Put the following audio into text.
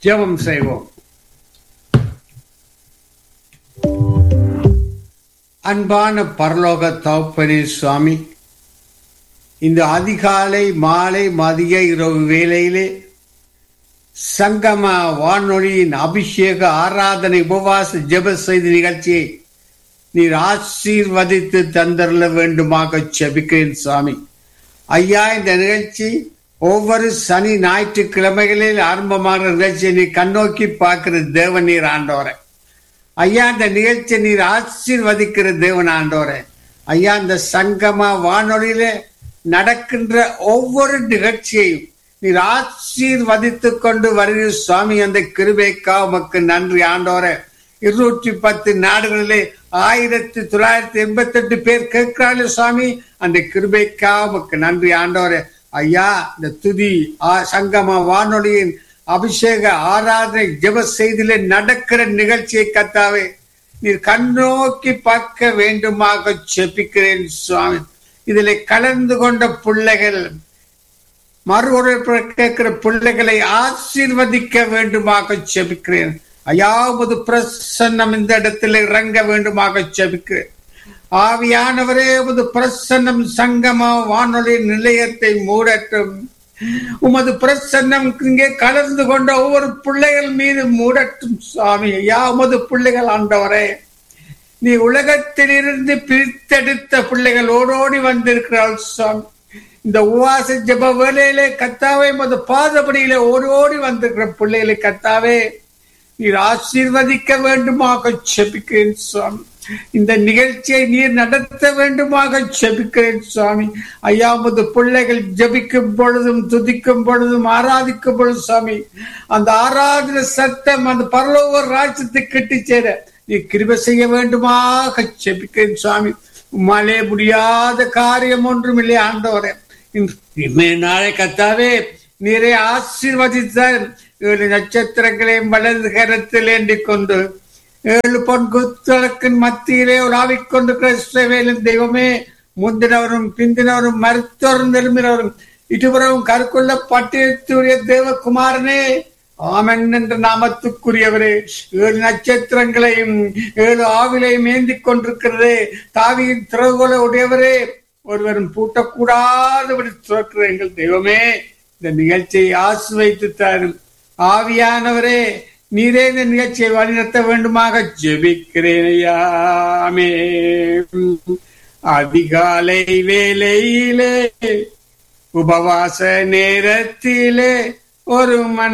ஜெபம் செய்வோம் அன்பான பரலோக தகப்பனே சுவாமி இந்த அதிகாலை மாலை மதிய இரவு வேளையிலே சங்கம வானொலியின் அபிஷேக ஆராதனை உபவாச ஜெப செய்தி நிகழ்ச்சியை நீர் ஆசீர்வதித்து தந்தரல வேண்டுமாக செபிக்கிறேன் சுவாமி ஐயா இந்த நிகழ்ச்சி ஒவ்வொரு சனி ஞாயிற்றுக்கிழமைகளில் ஆரம்பமாகிற நிகழ்ச்சியை நீ கண்ணோக்கி பார்க்கிற தேவன் நீர் ஆண்டோரை ஐயா இந்த நிகழ்ச்சி நீர் ஆசீர்வதிக்கிற தேவன் ஆண்டோரே ஐயா இந்த சங்கம வானொலியில நடக்கின்ற ஒவ்வொரு நிகழ்ச்சியையும் நீர் ஆசீர்வதித்துக் கொண்டு வருகிற சுவாமி அந்த கிருபைக்கா உமக்கு நன்றி ஆண்டோரே இருநூற்றி பத்து நாடுகளிலே ஆயிரத்தி தொள்ளாயிரத்தி எண்பத்தி எட்டு பேர் கேட்கிறார்கள் சுவாமி அந்த கிருபைக்கா உமக்கு நன்றி ஆண்டோரே ஐயா இந்த துதி சங்கம வானொலியின் அபிஷேக ஆராதனை ஜெப செய்தியில நடக்கிற நிகழ்ச்சியை கத்தாவே நீர் கண்ணோக்கி பார்க்க வேண்டுமாக செப்பிக்கிறேன் சுவாமி இதில் கலந்து கொண்ட பிள்ளைகள் மறு கேட்கிற பிள்ளைகளை ஆசீர்வதிக்க வேண்டுமாக செபிக்கிறேன் ஐயாவது பிரசன்னம் இந்த இடத்துல இறங்க வேண்டுமாக செபிக்கிறேன் ஆவியானவரே உமது பிரசன்னம் சங்கமா வானொலி நிலையத்தை மூடட்டும் உமது பிரசன்னம் இங்கே கலந்து கொண்ட ஒவ்வொரு பிள்ளைகள் மீது மூடட்டும் சுவாமி ஐயா உமது பிள்ளைகள் ஆண்டவரே நீ உலகத்திலிருந்து பிரித்தெடுத்த பிள்ளைகள் ஓடோடி வந்திருக்கிறாள் சுவாமி இந்த உவாச ஜப வேலையிலே கத்தாவே மது பாதபடியிலே ஓடி ஓடி வந்திருக்கிற பிள்ளைகளை கத்தாவே நீர் ஆசீர்வதிக்க வேண்டுமாக செபிக்கிறேன் சுவாமி இந்த நிகழ்ச்சியை நீர் நடத்த வேண்டுமாக ஜெபிக்கிறேன் சுவாமி ஐயாமது பிள்ளைகள் ஜபிக்கும் பொழுதும் துதிக்கும் பொழுதும் ஆராதிக்கும் பொழுது சுவாமி அந்த ஆராதன சத்தம் அந்த பரலோக ராஜ்யத்தை கட்டி சேர நீ கிருப செய்ய வேண்டுமாக ஜெபிக்கிறேன் சுவாமி உம்மாலே முடியாத காரியம் ஒன்றும் இல்லை ஆண்டவரே நாளை கத்தாவே நீரை ஆசீர்வதித்தார் ஏழு நட்சத்திரங்களையும் வலது கரத்தில் ஏண்டிக் கொண்டு ஏழு பொன் குத்தளக்கின் மத்தியிலே உலாவிக் கொண்டிருக்கிற தெய்வமே முந்தினவரும் பிந்தினவரும் மருத்துவரும் நிரும்பினவரும் இருபுறவும் கருக்குள்ள பட்டியத்துடைய தேவகுமாரனே ஆமன் என்ற நாமத்துக்குரியவரே ஏழு நட்சத்திரங்களையும் ஏழு ஆவிலையும் ஏந்தி கொண்டிருக்கிறதே தாவியின் திறவுகோல உடையவரே ஒருவரும் பூட்டக்கூடாதபடி துறக்கிற எங்கள் தெய்வமே இந்த நிகழ்ச்சியை ஆசு வைத்து தரும் ஆவியானவரே நீரே இந்த நிகழ்ச்சியை வழிநடத்த வேண்டுமாக ஜெபிக்கிறேன் ஐயாமே அதிகாலை வேலையிலே உபவாச நேரத்திலே ஒரு மன